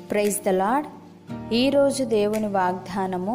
praise the lord ఈరోజు దేవుని వాగ్దానము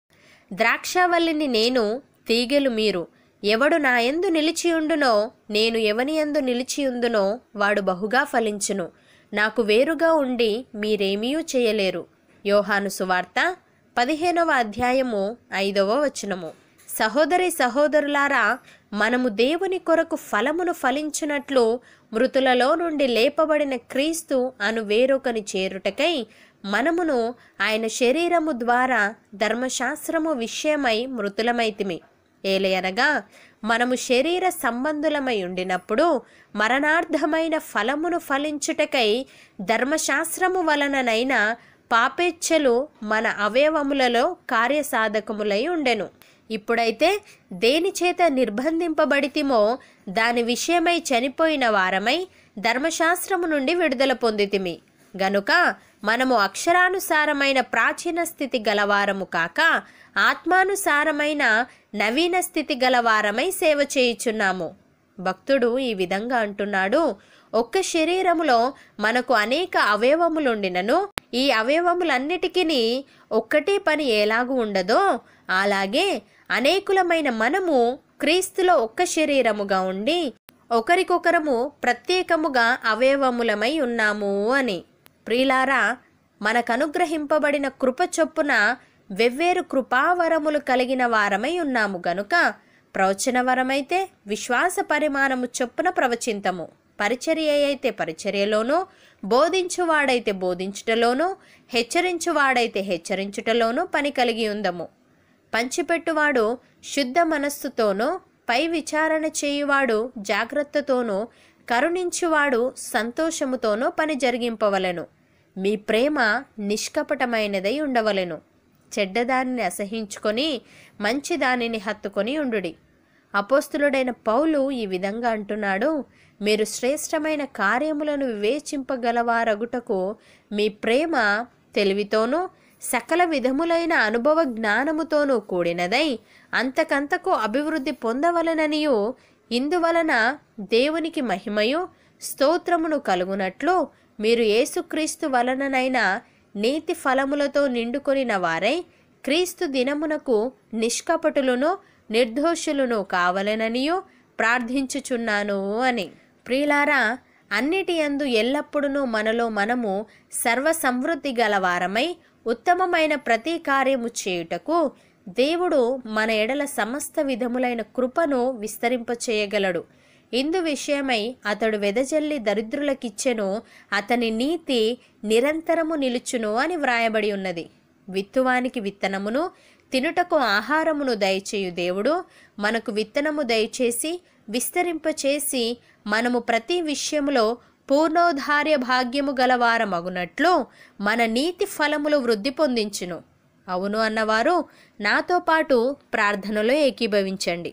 ద్రాక్షవల్లిని నేను తీగెలు మీరు ఎవడు నా యందు నిలిచియుండునో నేను ఎవని యందు నిలిచియుందునో వాడు బహుగా ఫలించును నాకు వేరుగా ఉండి మీరేమీయూ చేయలేరు యోహాను సువార్త పదిహేనవ అధ్యాయము ఐదవ వచనము సహోదరి సహోదరులారా మనము దేవుని కొరకు ఫలమును ఫలించునట్లు మృతులలో నుండి లేపబడిన క్రీస్తు అను వేరొకని చేరుటకై మనమును ఆయన శరీరము ద్వారా ధర్మశాస్త్రము విషయమై మృతులమైతిమి ఏలయనగా మనము శరీర సంబంధులమై ఉండినప్పుడు మరణార్థమైన ఫలమును ఫలించుటకై ధర్మశాస్త్రము వలననైన పాపేచ్ఛలు మన అవయవములలో కార్యసాధకములై ఉండెను ఇప్పుడైతే దేని చేత నిర్బంధింపబడితిమో దాని విషయమై చనిపోయిన వారమై ధర్మశాస్త్రము నుండి విడుదల పొందితిమి గనుక మనము అక్షరానుసారమైన ప్రాచీన స్థితి గలవారము కాక ఆత్మానుసారమైన నవీన స్థితి గలవారమై సేవ చేయుచున్నాము భక్తుడు ఈ విధంగా అంటున్నాడు ఒక్క శరీరములో మనకు అనేక అవయవములుండినను ఈ అవయవములన్నిటికీ ఒక్కటే పని ఎలాగూ ఉండదో అలాగే అనేకులమైన మనము క్రీస్తులో ఒక్క శరీరముగా ఉండి ఒకరికొకరము ప్రత్యేకముగా అవయవములమై ఉన్నాము అని ప్రియులారా మనకు అనుగ్రహింపబడిన కృప చొప్పున వెవ్వేరు కృపావరములు కలిగిన వారమై ఉన్నాము గనుక ప్రవచన వరమైతే విశ్వాస పరిమాణము చొప్పున ప్రవచింతము పరిచర్య అయితే పరిచర్యలోనూ బోధించువాడైతే బోధించుటలోనూ హెచ్చరించువాడైతే హెచ్చరించుటలోనూ పని కలిగి ఉందము పంచిపెట్టువాడు శుద్ధ మనస్సుతోనూ పై విచారణ చేయువాడు జాగ్రత్తతోనూ కరుణించువాడు సంతోషముతోనూ పని జరిగింపవలెను మీ ప్రేమ నిష్కపటమైనదై ఉండవలెను చెడ్డదానిని అసహించుకొని మంచి దానిని హత్తుకొని ఉండుడి అపోస్తులుడైన పౌలు ఈ విధంగా అంటున్నాడు మీరు శ్రేష్టమైన కార్యములను వివేచింపగలవారగుటకు మీ ప్రేమ తెలివితోనూ సకల విధములైన అనుభవ జ్ఞానముతోనూ కూడినదై అంతకంతకు అభివృద్ధి పొందవలననియు ఇందువలన దేవునికి మహిమయు స్తోత్రమును కలుగునట్లు మీరు యేసుక్రీస్తు వలననైనా నీతి ఫలములతో నిండుకొనిన వారై క్రీస్తు దినమునకు నిష్కపటులను నిర్దోషులను కావలెననియు ప్రార్థించుచున్నాను అని ప్రియులారా అన్నిటి యందు ఎల్లప్పుడూ మనలో మనము సర్వ సమృద్ధి గలవారమై ఉత్తమమైన ప్రతి కార్యము చేయుటకు దేవుడు మన ఎడల సమస్త విధములైన కృపను విస్తరింపచేయగలడు ఇందు విషయమై అతడు వెదజల్లి దరిద్రులకిచ్చెను అతని నీతి నిరంతరము నిలుచును అని వ్రాయబడి ఉన్నది విత్తువానికి విత్తనమును తినుటకు ఆహారమును దయచేయు దేవుడు మనకు విత్తనము దయచేసి విస్తరింపచేసి మనము ప్రతి విషయములో పూర్ణోధార్య భాగ్యము గలవారమగునట్లు మన నీతి ఫలములు వృద్ధి పొందించును అవును అన్నవారు నాతో పాటు ప్రార్థనలో ఏకీభవించండి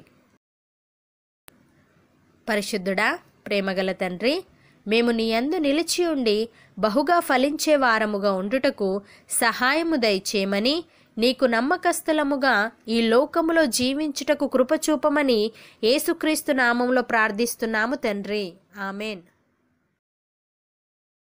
పరిశుద్ధుడా ప్రేమగల తండ్రి మేము నీ యందు నిలిచి ఉండి బహుగా ఫలించే వారముగా ఉండుటకు సహాయము దయచేయమని నీకు నమ్మకస్తులముగా ఈ లోకములో జీవించుటకు కృపచూపమని యేసుక్రీస్తు నామంలో ప్రార్థిస్తున్నాము తండ్రి ఆమెన్